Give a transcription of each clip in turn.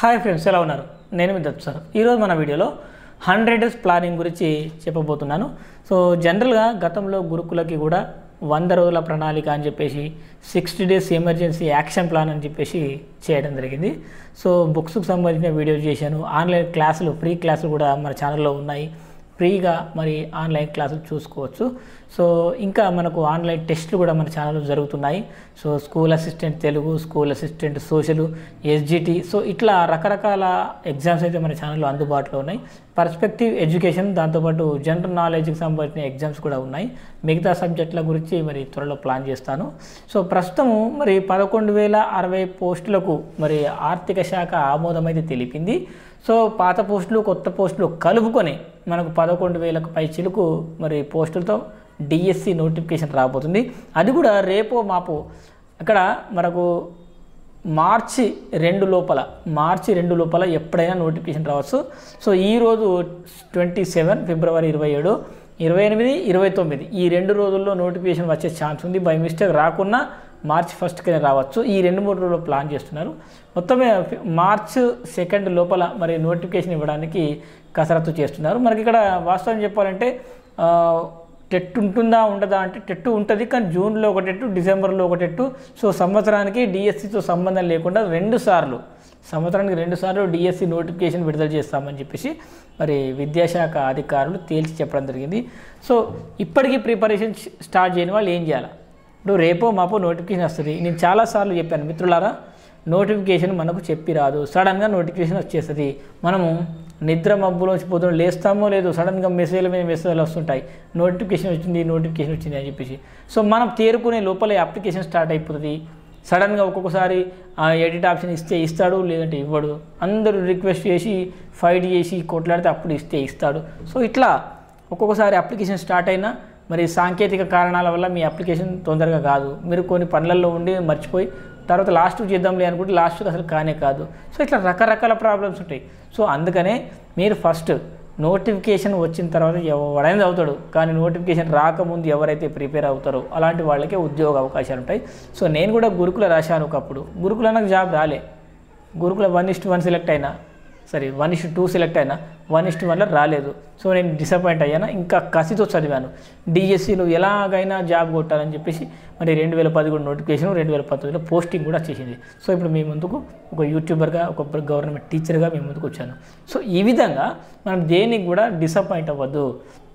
hi friends ఎలా ఉన్నారు నేను మీ దత్తు సార్ ఈరోజు మన వీడియోలో హండ్రెడ్ డేస్ ప్లానింగ్ గురించి చెప్పబోతున్నాను సో జనరల్గా గతంలో గురుకులకి కూడా వంద రోజుల ప్రణాళిక అని చెప్పేసి sixty days emergency action plan అని చెప్పేసి చేయడం జరిగింది సో బుక్స్కి సంబంధించిన వీడియోస్ చేశాను ఆన్లైన్ క్లాసులు ఫ్రీ క్లాసులు కూడా మన ఛానల్లో ఉన్నాయి ఫ్రీగా మరి ఆన్లైన్ క్లాసులు చూసుకోవచ్చు సో ఇంకా మనకు ఆన్లైన్ టెస్టులు కూడా మన ఛానల్లో జరుగుతున్నాయి so school assistant Telugu school assistant social SGT so ఇట్లా రకరకాల ఎగ్జామ్స్ అయితే మన ఛానల్లో అందుబాటులో ఉన్నాయి పర్స్పెక్టివ్ ఎడ్యుకేషన్ దాంతోపాటు జనరల్ నాలెడ్జ్కి సంబంధించిన ఎగ్జామ్స్ కూడా ఉన్నాయి మిగతా సబ్జెక్టుల గురించి మరి త్వరలో ప్లాన్ చేస్తాను సో ప్రస్తుతము మరి పదకొండు వేల అరవై పోస్టులకు మరి ఆర్థిక శాఖ ఆమోదం అయితే తెలిపింది సో పాత పోస్టులు కొత్త పోస్టులు కలుపుకొని మనకు పదకొండు వేలకు పై చిలుకు మరి పోస్టులతో డిఎస్సి నోటిఫికేషన్ రాబోతుంది అది కూడా రేపో మాపో అక్కడ మనకు మార్చి రెండు లోపల మార్చి రెండు లోపల ఎప్పుడైనా నోటిఫికేషన్ రావచ్చు సో ఈరోజు ట్వంటీ సెవెన్ ఫిబ్రవరి ఇరవై ఏడు ఇరవై ఎనిమిది ఇరవై తొమ్మిది ఈ రెండు రోజుల్లో నోటిఫికేషన్ వచ్చే ఛాన్స్ ఉంది బై మిస్టేక్ రాకున్నా మార్చ్ ఫస్ట్కి రావచ్చు ఈ రెండు మూడు రోజులు ప్లాన్ చేస్తున్నారు మొత్తమే మార్చ్ సెకండ్ లోపల మరి నోటిఫికేషన్ ఇవ్వడానికి కసరత్తు చేస్తున్నారు మనకి ఇక్కడ వాస్తవం చెప్పాలంటే ఆ, టెట్ ఉంటుందా ఉండదా అంటే టెట్ ఉంటుంది కానీ జూన్లో ఒక టెట్టు డిసెంబర్లో ఒక టెట్టు సో సంవత్సరానికి డిఎస్సితో సంబంధం లేకుండా రెండు సార్లు సంవత్సరానికి రెండు సార్లు డిఎస్సి నోటిఫికేషన్ విడుదల చేస్తామని చెప్పేసి మరి విద్యాశాఖ అధికారులు తేల్చి చెప్పడం జరిగింది సో ఇప్పటికీ ప్రిపరేషన్ స్టార్ట్ చేయని వాళ్ళు ఏం చేయాలి ఇప్పుడు రేపో మాపో నోటిఫికేషన్ వస్తుంది నేను చాలాసార్లు చెప్పాను మిత్రులారా నోటిఫికేషన్ మనకు చెప్పి రాదు సడన్గా నోటిఫికేషన్ వచ్చేస్తుంది మనము నిద్ర మబ్బులోంచి పొద్దున లేస్తామో లేదో సడన్గా మెసేజ్ల మీద మెసేజ్లు వస్తుంటాయి నోటిఫికేషన్ వచ్చింది నోటిఫికేషన్ వచ్చింది అని చెప్పేసి సో మనం తేరుకునే లోపలే అప్లికేషన్ స్టార్ట్ అయిపోతుంది సడన్గా ఒక్కొక్కసారి ఆ ఎడిట్ ఆప్షన్ ఇస్తే ఇస్తాడు లేదంటే ఇవ్వడు అందరూ రిక్వెస్ట్ చేసి ఫైట్ చేసి కొట్లాడితే అప్పుడు ఇస్తే ఇస్తాడు సో ఇట్లా ఒక్కొక్కసారి అప్లికేషన్ స్టార్ట్ అయినా మరి సాంకేతిక కారణాల వల్ల మీ అప్లికేషన్ తొందరగా కాదు మీరు కొన్ని పనులలో ఉండి మర్చిపోయి తర్వాత లాస్ట్కి చేద్దాంలే అనుకుంటే లాస్ట్కి అసలు కానే కాదు సో ఇట్లా రకరకాల ప్రాబ్లమ్స్ ఉంటాయి సో అందుకనే మీరు ఫస్ట్ నోటిఫికేషన్ వచ్చిన తర్వాత ఎవడైనా అవుతాడు కానీ నోటిఫికేషన్ రాకముందు ఎవరైతే ప్రిపేర్ అవుతారో అలాంటి వాళ్ళకే ఉద్యోగ అవకాశాలు ఉంటాయి సో నేను కూడా గురుకుల రాశాను ఒకప్పుడు గురుకుల నాకు జాబ్ రాలే గురుకుల వన్ ఇస్ట్ వన్ సెలెక్ట్ అయినా సరే వన్ ఇస్ట్ టూ సెలెక్ట్ అయినా వన్ ఇస్ట్ వన్లో రాలేదు సో నేను డిసప్పాయింట్ అయ్యాను ఇంకా కసితో చదివాను డిఎస్సిలో ఎలాగైనా జాబ్ కొట్టాలని చెప్పేసి మరి రెండు వేల పదకొండు నోటిఫికేషన్ రెండు వేల పంతొమ్మిదిలో పోస్టింగ్ కూడా వచ్చేసింది సో ఇప్పుడు మీ ముందుకు ఒక యూట్యూబర్గా ఒక గవర్నమెంట్ టీచర్గా మీ ముందుకు వచ్చాను సో ఈ విధంగా మనం దేనికి కూడా డిసప్పాయింట్ అవ్వద్దు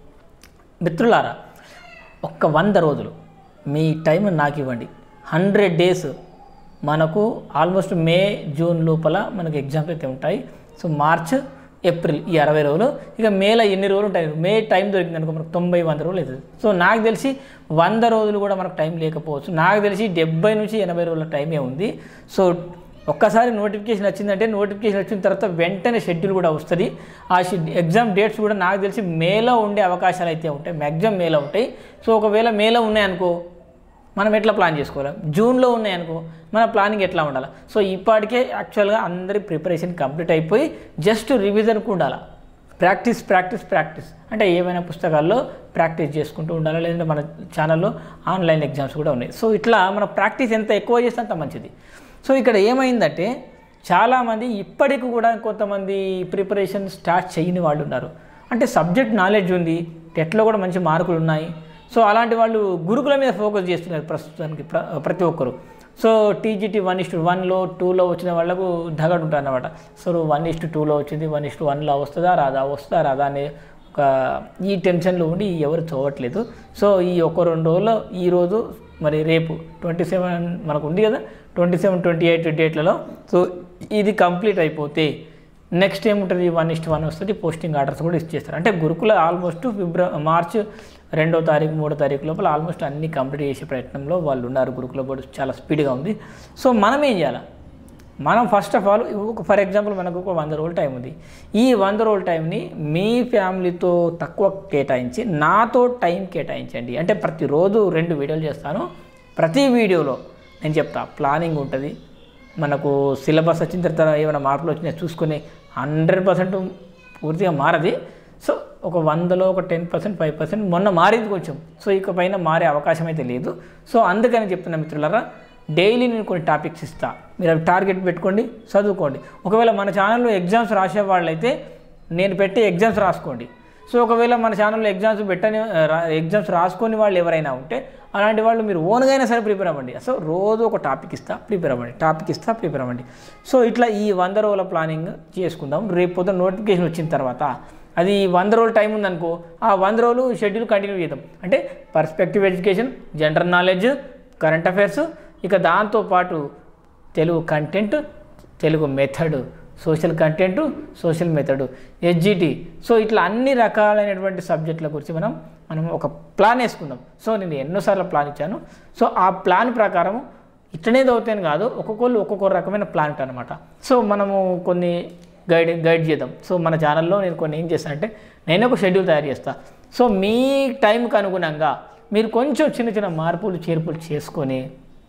మిత్రులారా ఒక్క వంద రోజులు మీ టైం నాకు ఇవ్వండి హండ్రెడ్ డేస్ మనకు ఆల్మోస్ట్ మే జూన్ లోపల మనకు ఎగ్జామ్స్ అయితే ఉంటాయి సో మార్చ్ ఏప్రిల్ ఈ అరవై రోజులు ఇక మేలో ఎన్ని రోజులు ఉంటాయి మే టైం దొరికింది అనుకో మనకు తొంభై వంద రోజులు అవుతుంది సో నాకు తెలిసి వంద రోజులు కూడా మనకు టైం లేకపోవచ్చు నాకు తెలిసి డెబ్బై నుంచి ఎనభై రోజుల టైమే ఉంది సో ఒక్కసారి నోటిఫికేషన్ వచ్చిందంటే నోటిఫికేషన్ వచ్చిన తర్వాత వెంటనే షెడ్యూల్ కూడా వస్తుంది ఆ షెడ్ ఎగ్జామ్ డేట్స్ కూడా నాకు తెలిసి మేలో ఉండే అవకాశాలు అయితే ఉంటాయి మ్యాక్సిమం మేలో ఉంటాయి సో ఒకవేళ మేలో ఉన్నాయనుకో మనం ఎట్లా ప్లాన్ చేసుకోవాలి జూన్లో ఉన్నాయనుకో మన ప్లానింగ్ ఎట్లా ఉండాలి సో ఇప్పటికే యాక్చువల్గా అందరి ప్రిపరేషన్ కంప్లీట్ అయిపోయి జస్ట్ రివిజన్కు ఉండాలి ప్రాక్టీస్ ప్రాక్టీస్ ప్రాక్టీస్ అంటే ఏమైనా పుస్తకాల్లో ప్రాక్టీస్ చేసుకుంటూ ఉండాలి లేదంటే మన ఛానల్లో ఆన్లైన్ ఎగ్జామ్స్ కూడా ఉన్నాయి సో ఇట్లా మన ప్రాక్టీస్ ఎంత ఎక్కువ చేస్తే అంత మంచిది సో ఇక్కడ ఏమైందంటే చాలామంది ఇప్పటికి కూడా కొంతమంది ప్రిపరేషన్ స్టార్ట్ చేయని వాళ్ళు ఉన్నారు అంటే సబ్జెక్ట్ నాలెడ్జ్ ఉంది టెట్లో కూడా మంచి మార్కులు ఉన్నాయి సో అలాంటి వాళ్ళు గురుకుల మీద ఫోకస్ చేస్తున్నారు ప్రస్తుతానికి ప్ర ప్రతి ఒక్కరు సో టీజీటీ వన్ ఇస్టు వన్లో టూలో వచ్చిన వాళ్ళకు ధగడు ఉంటుంది అన్నమాట సో వన్ ఇస్టు టూలో వచ్చింది వన్ ఇస్టు వన్లో వస్తుందా రాదా వస్తుందా రాదా అనే ఒక ఈ టెన్షన్లో ఉండి ఎవరు చదవట్లేదు సో ఈ ఒక రెండు రోజుల్లో ఈరోజు మరి రేపు ట్వంటీ సెవెన్ మనకు ఉంది కదా ట్వంటీ సెవెన్ ట్వంటీ ఎయిట్ డేట్లలో సో ఇది కంప్లీట్ అయిపోతే నెక్స్ట్ ఏముంటుంది వన్ ఇస్ట్ వన్ వస్తుంది పోస్టింగ్ ఆర్డర్స్ కూడా ఇచ్చేస్తారు అంటే గురుకుల ఆల్మోస్ట్ ఫిబ్రవరి మార్చ్ రెండో తారీఖు మూడో తారీఖు లోపల ఆల్మోస్ట్ అన్ని కంప్లీట్ చేసే ప్రయత్నంలో వాళ్ళు ఉన్నారు గురుకుల బోర్డు చాలా స్పీడ్గా ఉంది సో మనం ఏం చేయాలి మనం ఫస్ట్ ఆఫ్ ఆల్ ఒక ఫర్ ఎగ్జాంపుల్ మనకు ఒక వంద రోజుల టైం ఉంది ఈ వంద రోజుల టైంని మీ ఫ్యామిలీతో తక్కువ కేటాయించి నాతో టైం కేటాయించండి అంటే ప్రతిరోజు రెండు వీడియోలు చేస్తాను ప్రతి వీడియోలో నేను చెప్తా ప్లానింగ్ ఉంటుంది మనకు సిలబస్ వచ్చిన తర్వాత ఏమైనా మార్పులు వచ్చినాయి చూసుకొని హండ్రెడ్ పర్సెంట్ పూర్తిగా మారది సో ఒక వందలో ఒక టెన్ పర్సెంట్ ఫైవ్ పర్సెంట్ మొన్న మారింది కొంచెం సో ఇక పైన మారే అవకాశం అయితే లేదు సో అందుకని చెప్తున్నా మిత్రులారా డైలీ నేను కొన్ని టాపిక్స్ ఇస్తా మీరు అవి టార్గెట్ పెట్టుకోండి చదువుకోండి ఒకవేళ మన ఛానల్లో ఎగ్జామ్స్ రాసే వాళ్ళైతే నేను పెట్టే ఎగ్జామ్స్ రాసుకోండి సో ఒకవేళ మన ఛానల్లో ఎగ్జామ్స్ పెట్టని ఎగ్జామ్స్ రాసుకొని వాళ్ళు ఎవరైనా ఉంటే అలాంటి వాళ్ళు మీరు ఓన్గా అయినా సరే ప్రిపేర్ అవ్వండి సో రోజు ఒక టాపిక్ ఇస్తా ప్రిపేర్ అవ్వండి టాపిక్ ఇస్తా ప్రిపేర్ అవ్వండి సో ఇట్లా ఈ వంద రోజుల ప్లానింగ్ చేసుకుందాం రేపు పొద్దున నోటిఫికేషన్ వచ్చిన తర్వాత అది వంద రోజులు టైం ఉందనుకో ఆ వంద రోజులు షెడ్యూల్ కంటిన్యూ చేద్దాం అంటే perspective education general knowledge current affairs ఇక దాంతోపాటు Telugu content Telugu method social content social method SGT so ఇట్లా అన్ని రకాలైనటువంటి సబ్జెక్టుల గురించి మనం మనం ఒక ప్లాన్ వేసుకుందాం సో నేను ఎన్నోసార్లు ప్లాన్ ఇచ్చాను సో ఆ ప్లాన్ ప్రకారం ఇట్లనే చదువుతాను కాదు ఒక్కొక్కళ్ళు ఒక్కొక్క రకమైన ప్లాన్ ఉంటుంది అనమాట సో మనము కొన్ని గైడ్ గైడ్ చేద్దాం సో మన ఛానల్లో నేను కొన్ని ఏం చేస్తానంటే నేను ఒక షెడ్యూల్ తయారు చేస్తాను సో మీ టైంకి అనుగుణంగా మీరు కొంచెం చిన్న చిన్న మార్పులు చేర్పులు చేసుకొని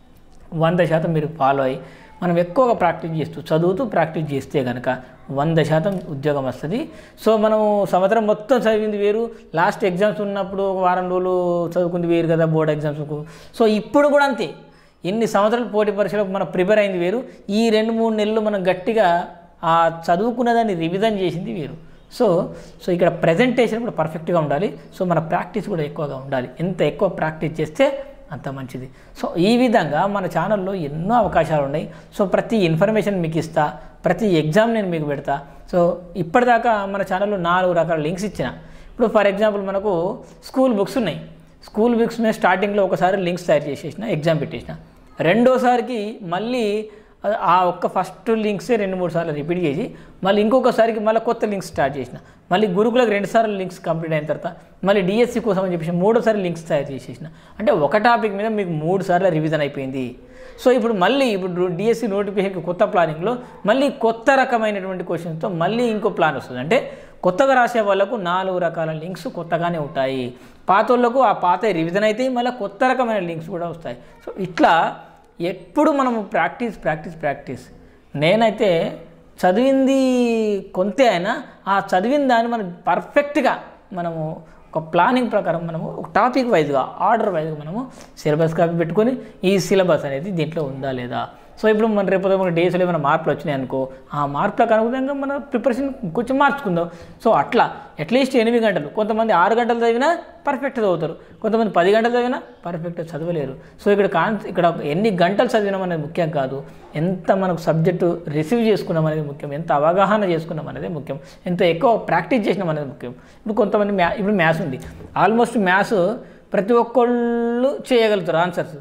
వంద శాతం మీరు ఫాలో అయ్యి మనం ఎక్కువగా ప్రాక్టీస్ చేస్తూ చదువుతూ ప్రాక్టీస్ చేస్తే కనుక వంద శాతం ఉద్యోగం వస్తుంది సో మనం సంవత్సరం మొత్తం చదివింది వేరు లాస్ట్ ఎగ్జామ్స్ ఉన్నప్పుడు ఒక వారం రోజులు చదువుకుంది వేరు కదా బోర్డ్ ఎగ్జామ్స్కు సో ఇప్పుడు కూడా అంతే ఎన్ని సంవత్సరాలు పోటీ పరీక్షలకు మనం ప్రిపేర్ అయింది వేరు ఈ రెండు మూడు నెలలు మనం గట్టిగా ఆ చదువుకున్న దాన్ని రివిజన్ చేసింది వేరు సో సో ఇక్కడ ప్రజెంటేషన్ కూడా పర్ఫెక్ట్గా ఉండాలి సో మన ప్రాక్టీస్ కూడా ఎక్కువగా ఉండాలి ఎంత ఎక్కువ ప్రాక్టీస్ చేస్తే అంత మంచిది సో ఈ విధంగా మన ఛానల్లో ఎన్నో అవకాశాలు ఉన్నాయి సో ప్రతి ఇన్ఫర్మేషన్ మీకు ఇస్తా ప్రతి ఎగ్జామ్ నేను మీకు పెడతా సో ఇప్పటిదాకా మన ఛానల్లో నాలుగు రకాల లింక్స్ ఇచ్చిన ఇప్పుడు ఫర్ ఎగ్జాంపుల్ మనకు స్కూల్ బుక్స్ ఉన్నాయి స్కూల్ బుక్స్ మీద స్టార్టింగ్లో ఒకసారి లింక్స్ తయారు చేసేసిన ఎగ్జామ్ పెట్టేసిన రెండోసారికి మళ్ళీ ఆ- ఆ ఒక్క ఫస్ట్ లింక్సే రెండు మూడు సార్లు రిపీట్ చేసి మళ్ళీ ఇంకొకసారికి మళ్ళీ కొత్త లింక్స్ స్టార్ట్ చేసిన మళ్ళీ గురుకులకు రెండు సార్లు లింక్స్ కంప్లీట్ అయిన తర్వాత మళ్ళీ డిఎస్సి కోసం అని చెప్పేసి మూడోసారి లింక్స్ తయారు చేసేసిన అంటే ఒక టాపిక్ మీద మీకు మూడు సార్లు రివిజన్ అయిపోయింది సో ఇప్పుడు మళ్ళీ ఇప్పుడు డిఎస్సి నోటిఫికేషన్కి కొత్త ప్లానింగ్లో మళ్ళీ కొత్త రకమైనటువంటి క్వశ్చన్స్తో మళ్ళీ ఇంకో ప్లాన్ వస్తుంది అంటే కొత్తగా రాసే వాళ్ళకు నాలుగు రకాల లింక్స్ కొత్తగానే ఉంటాయి పాత వాళ్ళకు ఆ పాత రివిజన్ అయితే మళ్ళీ కొత్త రకమైన లింక్స్ కూడా వస్తాయి సో ఇట్లా ఎప్పుడు మనము ప్రాక్టీస్ ప్రాక్టీస్ ప్రాక్టీస్ నేనైతే చదివింది కొంతే అయినా ఆ చదివిన దాన్ని మనం పర్ఫెక్ట్గా మనము ఒక ప్లానింగ్ ప్రకారం మనము ఒక టాపిక్ వైజ్గా ఆర్డర్ వైజ్గా మనము సిలబస్ కాపీ పెట్టుకొని ఈ సిలబస్ అనేది దీంట్లో ఉందా లేదా సో ఇప్పుడు మన రేపు మన డేస్లో ఏమైనా మార్పులు వచ్చినాయి అనుకో ఆ మార్పులకు అనుగుణంగా మన ప్రిపరేషన్ కొంచెం మార్చుకుందాం సో అట్లా అట్లీస్ట్ ఎనిమిది గంటలు కొంతమంది ఆరు గంటలు చదివినా పర్ఫెక్ట్ చదువుతారు కొంతమంది పది గంటలు చదివినా పర్ఫెక్ట్ చదవలేరు సో ఇక్కడ కాన్ ఇక్కడ ఎన్ని గంటలు చదివినాం అనేది ముఖ్యం కాదు ఎంత మనకు సబ్జెక్టు రిసీవ్ చేసుకున్నాం అనేది ముఖ్యం ఎంత అవగాహన చేసుకున్నాం అనేది ముఖ్యం ఎంత ఎక్కువ ప్రాక్టీస్ చేసినాం అనేది ముఖ్యం ఇప్పుడు కొంతమంది మ్యా ఇప్పుడు మ్యాథ్స్ ఉంది ఆల్మోస్ట్ మ్యాథ్స్ ప్రతి ఒక్కళ్ళు చేయగలుగుతారు ఆన్సర్స్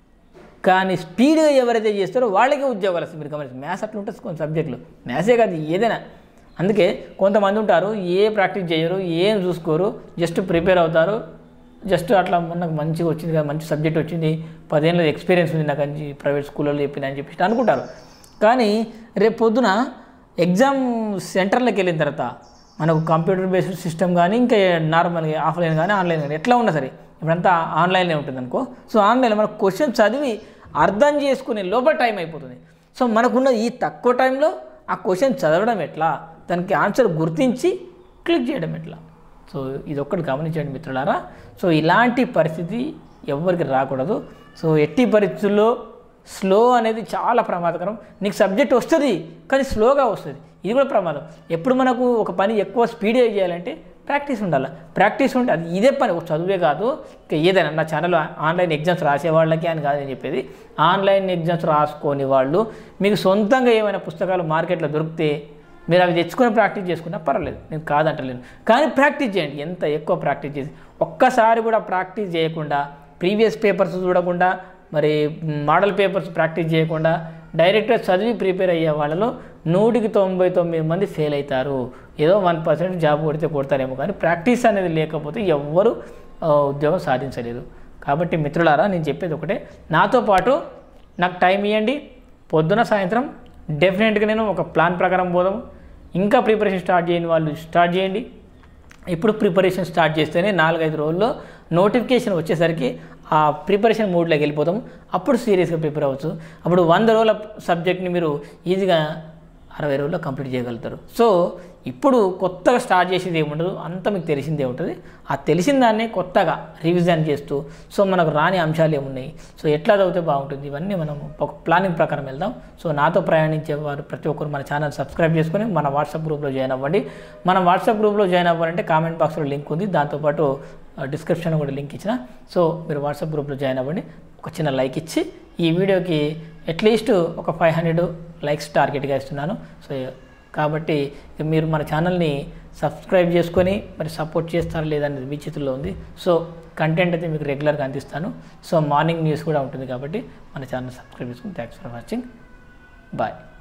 కానీ స్పీడ్గా ఎవరైతే చేస్తారో వాళ్ళకే ఉద్యోగాలు వస్తాయి మీరు గమనించి మ్యాథ్స్ అట్లా ఉంటుంది కొన్ని సబ్జెక్టులు మ్యాథ్సే కాదు ఏదైనా అందుకే కొంతమంది ఉంటారు ఏ ప్రాక్టీస్ చేయరు ఏం చూసుకోరు జస్ట్ ప్రిపేర్ అవుతారు జస్ట్ అట్లా నాకు మంచిగా వచ్చింది కదా మంచి సబ్జెక్ట్ వచ్చింది పదేళ్ళ ఎక్స్పీరియన్స్ ఉంది నాకు మంచి ప్రైవేట్ స్కూళ్ళలో చెప్పిన అని చెప్పి అనుకుంటారు కానీ రేపు పొద్దున ఎగ్జామ్ సెంటర్లోకి వెళ్ళిన తర్వాత మనకు కంప్యూటర్ బేస్డ్ సిస్టమ్ కానీ ఇంకా నార్మల్గా ఆఫ్లైన్ కానీ ఆన్లైన్ కానీ ఎట్లా ఉన్నా సరే ఇప్పుడంతా ఆన్లైన్లో ఉంటుంది అనుకో సో ఆన్లైన్లో మనకు క్వశ్చన్ చదివి అర్థం చేసుకునే లోపల టైం అయిపోతుంది సో మనకున్న ఈ తక్కువ టైంలో ఆ క్వశ్చన్ చదవడం ఎట్లా దానికి ఆన్సర్ గుర్తించి క్లిక్ చేయడం ఎట్లా సో ఇది ఒక్కటి గమనించండి మిత్రులారా సో ఇలాంటి పరిస్థితి ఎవరికి రాకూడదు సో ఎట్టి పరిస్థితుల్లో స్లో అనేది చాలా ప్రమాదకరం నీకు సబ్జెక్ట్ వస్తుంది కానీ స్లోగా వస్తుంది ఇది కూడా ప్రమాదం ఎప్పుడు మనకు ఒక పని ఎక్కువ స్పీడ్గా చేయాలంటే ప్రాక్టీస్ ఉండాలి ప్రాక్టీస్ ఉంటే అది ఇదే పని ఒక చదువే కాదు ఇంకా ఏదైనా నా ఛానల్లో ఆన్లైన్ ఎగ్జామ్స్ రాసే వాళ్ళకి అని కాదని చెప్పేది ఆన్లైన్ ఎగ్జామ్స్ రాసుకొని వాళ్ళు మీకు సొంతంగా ఏమైనా పుస్తకాలు మార్కెట్లో దొరికితే మీరు అవి తెచ్చుకొని ప్రాక్టీస్ చేసుకున్నా పర్వాలేదు నేను కాదంటలేను కానీ ప్రాక్టీస్ చేయండి ఎంత ఎక్కువ ప్రాక్టీస్ చేసి ఒక్కసారి కూడా ప్రాక్టీస్ చేయకుండా ప్రీవియస్ పేపర్స్ చూడకుండా మరి మోడల్ పేపర్స్ ప్రాక్టీస్ చేయకుండా డైరెక్ట్గా చదివి ప్రిపేర్ అయ్యే వాళ్ళలో నూటికి తొంభై తొమ్మిది మంది ఫెయిల్ అవుతారు ఏదో వన్ పర్సెంట్ జాబ్ కొడితే కొడతారేమో కానీ ప్రాక్టీస్ అనేది లేకపోతే ఎవ్వరు ఆ, ఉద్యోగం సాధించలేరు కాబట్టి మిత్రులారా నేను చెప్పేది ఒకటే నాతో పాటు నాకు టైం ఇవ్వండి పొద్దున సాయంత్రం డెఫినెట్గా నేను ఒక ప్లాన్ ప్రకారం పోదాం ఇంకా ప్రిపరేషన్ స్టార్ట్ చేయని వాళ్ళు స్టార్ట్ చేయండి ఇప్పుడు ప్రిపరేషన్ స్టార్ట్ చేస్తేనే నాలుగైదు రోజుల్లో నోటిఫికేషన్ వచ్చేసరికి ఆ ప్రిపరేషన్ మూడ్లోకి వెళ్ళిపోతాం అప్పుడు సీరియస్గా ప్రిపేర్ అవ్వచ్చు అప్పుడు వంద రోజుల సబ్జెక్ట్ని మీరు ఈజీగా అరవై రోజుల్లో కంప్లీట్ చేయగలుగుతారు సో ఇప్పుడు కొత్తగా స్టార్ట్ చేసేది ఏముండదు అంతా మీకు తెలిసిందే ఉంటుంది ఆ తెలిసిన దాన్నే కొత్తగా రివిజన్ చేస్తూ సో మనకు రాని అంశాలు ఏమున్నాయి సో ఎట్లా చదివితే బాగుంటుంది ఇవన్నీ మనం ఒక ప్లానింగ్ ప్రకారం వెళ్దాం సో నాతో ప్రయాణించే వారు ప్రతి ఒక్కరు మన ఛానల్ సబ్స్క్రైబ్ చేసుకొని మన వాట్సాప్ గ్రూప్లో జాయిన్ అవ్వండి మన వాట్సాప్ గ్రూప్లో జాయిన్ అవ్వాలంటే కామెంట్ బాక్స్లో లింక్ ఉంది దాంతోపాటు డిస్క్రిప్షన్ కూడా లింక్ ఇచ్చిన సో మీరు వాట్సాప్ గ్రూప్లో జాయిన్ అవ్వండి ఒక చిన్న లైక్ ఇచ్చి ఈ వీడియోకి అట్లీస్ట్ ఒక ఫైవ్ హండ్రెడ్ లైక్స్ టార్గెట్గా ఇస్తున్నాను సో కాబట్టి ఇక మీరు మన ఛానల్ని సబ్స్క్రైబ్ చేసుకొని మరి సపోర్ట్ చేస్తారా లేదనేది మీ చేతుల్లో ఉంది సో కంటెంట్ అయితే మీకు రెగ్యులర్గా అందిస్తాను సో మార్నింగ్ న్యూస్ కూడా ఉంటుంది కాబట్టి మన ఛానల్ సబ్స్క్రైబ్ చేసుకుని థ్యాంక్స్ ఫర్ వాచింగ్ బాయ్